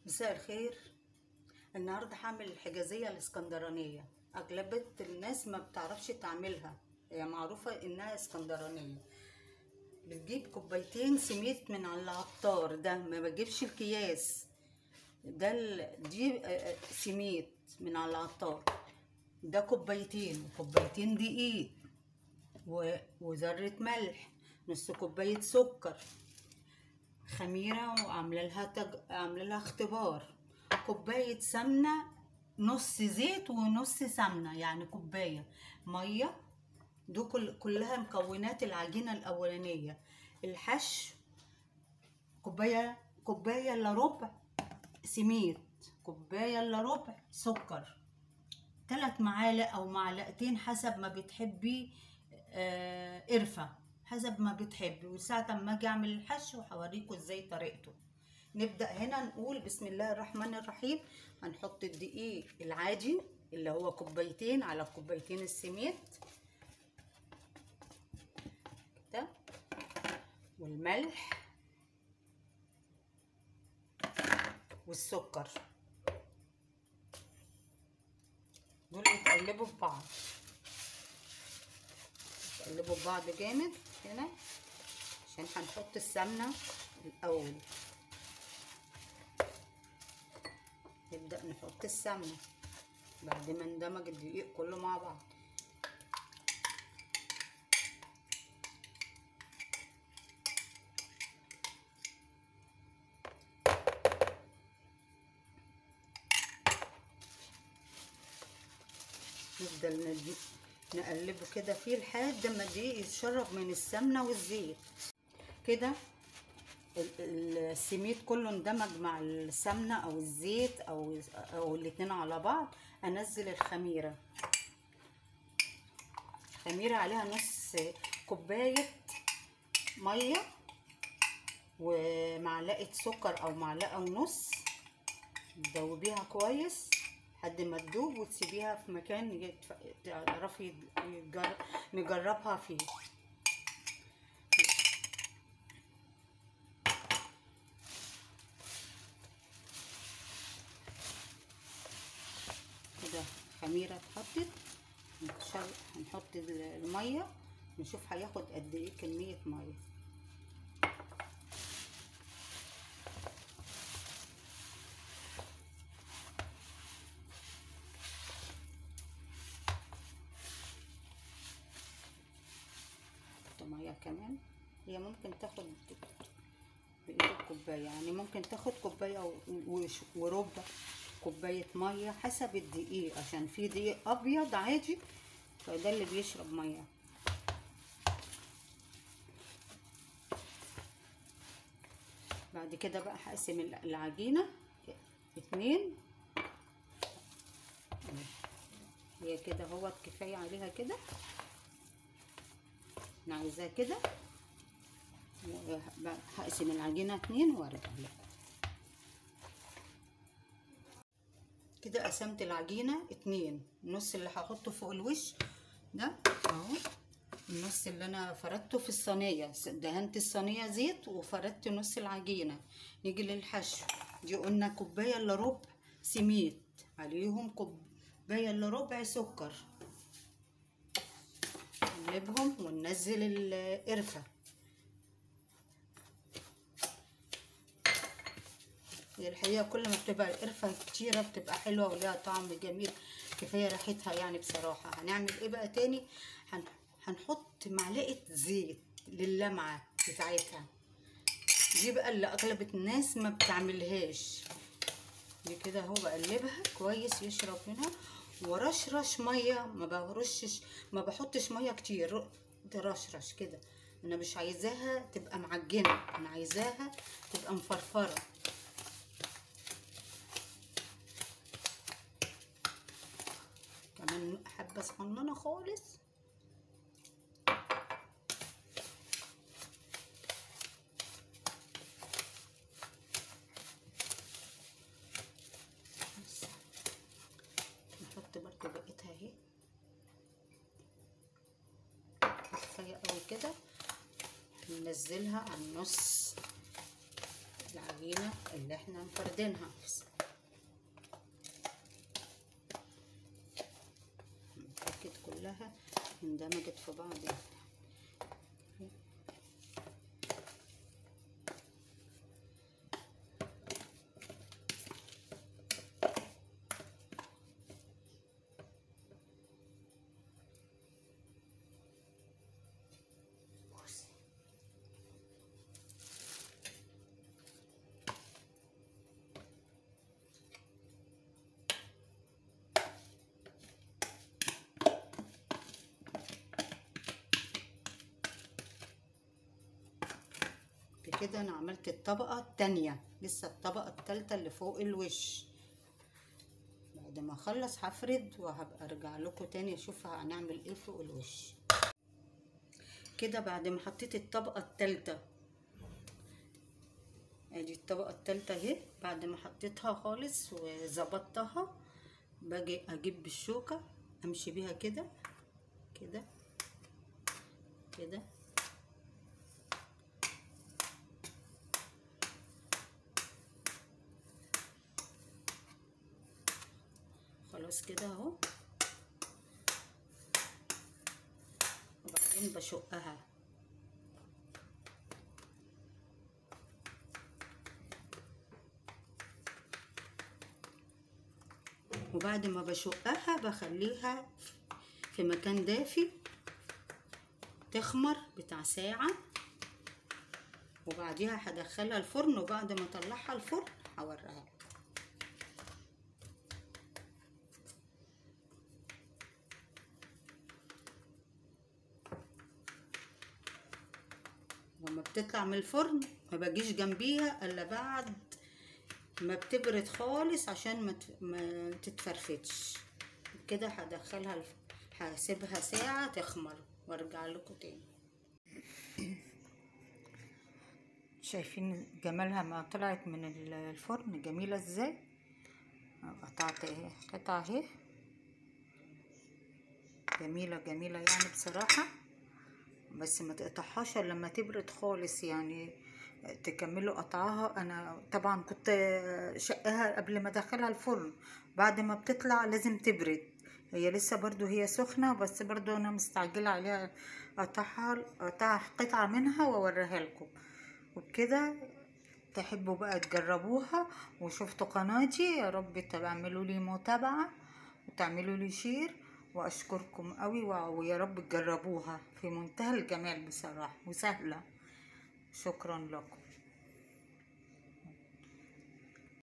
مساء الخير النهارده هعمل الحجازيه الاسكندرانيه اغلبيه الناس ما بتعرفش تعملها هي معروفه انها اسكندرانيه بتجيب كوبايتين سميد من على العطار ده ما بجيبش الكياس ده ال- دي آه، آه، سميد من على العطار ده كوبايتين وكوبايتين دقيق و- وذرة ملح نص كوباية سكر خميرة وعاملة لها تج... عاملة لها اختبار كوباية سمنة نص زيت ونص سمنة يعني كوباية مية دول كل... كلها مكونات العجينة الأولانية الحشو كوباية كوباية إلا ربع سميد كوباية إلا ربع سكر ثلاث معالق أو معلقتين حسب ما بتحبي آه، قرفة حسب ما بتحبي وساعة ما اجي اعمل الحشو هوريكم ازاي طريقته نبدأ هنا نقول بسم الله الرحمن الرحيم هنحط الدقيق العادي اللي هو كوبايتين على كوبايتين السميد كده والملح والسكر دول يتقلبوا في بعض يتقلبوا في بعض جامد هنا عشان هنحط السمنة الأول نبدأ نحط السمنة بعد ما ندمج الدقيق كله مع بعض نفضل ندي- نقلبه كده فيه لحد ما الدقيق يتشرب من السمنة والزيت كده ال- ال- السميد كله اندمج مع السمنة او الزيت او او الاتنين على بعض انزل الخميرة خميرة عليها نص كوباية مية ومعلقة سكر او معلقة ونص تدوبيها كويس لحد ما تدوب وتسيبيها في مكان يتف- تعرفي يجر- نجربها فيه كده خميرة اتحطت نشر- هنحط ال- المية نشوف هياخد قد ايه كمية مية نحط مية كمان هي ممكن تاخد بقية الكوباية يعني ممكن تاخد كوباية و- وش- وربع كوباية مية حسب الدقيق عشان في دقيق أبيض عادي فده اللي بيشرب مية بعد كده بقى هقسم الع- العجينة اتنين هي كده هو كفاية عليها كده انا عايزاه كده وبقى هقسم العجينة اتنين وارجع لكم كده قسمت العجينة اتنين النص اللي هحطه فوق الوش ده اهو النص اللي انا فردته في الصينية دهنت الصينية زيت وفردت نص العجينة نيجي للحشو دي قلنا كوباية الا ربع سميد عليهم كوباية الا ربع سكر نقلبهم وننزل القرفة هي الحقيقة كل ما بتبقى القرفة كتيرة بتبقى حلوة وليها طعم جميل كفاية ريحتها يعني بصراحة هنعمل ايه بقى تاني هن... هنحط معلقة زيت للمعة بتاعتها دي بقى اللي اغلب الناس ما بتعملهاش دي كده اهو بقلبها كويس يشرب منها ورشرش ميه ما برشش ما بحطش ميه كتير ترشرش كده انا مش عايزاها تبقى معجنه انا عايزاها تبقى مفرفره كمان حبه صغننه خالص بس. نحط برضو بقيتها اهي كفايه قوي كده ننزلها على النص العجينة العجينة اللي احنا مفردينها متأكد كلها اندمجت في بعض كده انا عملت الطبقة التانية لسه الطبقة التالتة اللي فوق الوش بعد ما اخلص هفرد وهبقى ارجع لكم تاني اشوف هنعمل ايه فوق الوش كده بعد ما حطيت الطبقة التالتة ادي الطبقة التالتة اهي بعد ما حطيتها خالص وظبطتها باجي اجيب بالشوكة امشي بيها كده كده كده خلاص كده اهو وبعدين بشقها وبعد ما بشقها بخليها في مكان دافي تخمر بتاع ساعة وبعديها هدخلها الفرن وبعد ما اطلعها الفرن هوريها لما بتطلع من الفرن ما باجيش جنبيها الا بعد ما بتبرد خالص عشان ما ما تتفرفتش كده هدخلها الف... هسيبها ساعة تخمر وارجع لكم تاني شايفين جمالها ما طلعت من الفرن جميلة ازاي قطعت اهي قطعة اهي جميلة جميلة يعني بصراحة بس ما تقطعهاش الا لما تبرد خالص يعني تكملوا قطعها انا طبعا كنت شقها قبل ما ادخلها الفرن بعد ما بتطلع لازم تبرد هي لسه برضو هي سخنة بس برضو انا مستعجلة عليها اقطعها اقطع قطعة منها واوريها لكم وبكده تحبوا بقى تجربوها وشفتوا قناتي يا رب تعملوا لي متابعة وتعملوا لي شير واشكركم قوي ويا رب تجربوها في منتهى الجمال بصراحة وسهلة شكرا لكم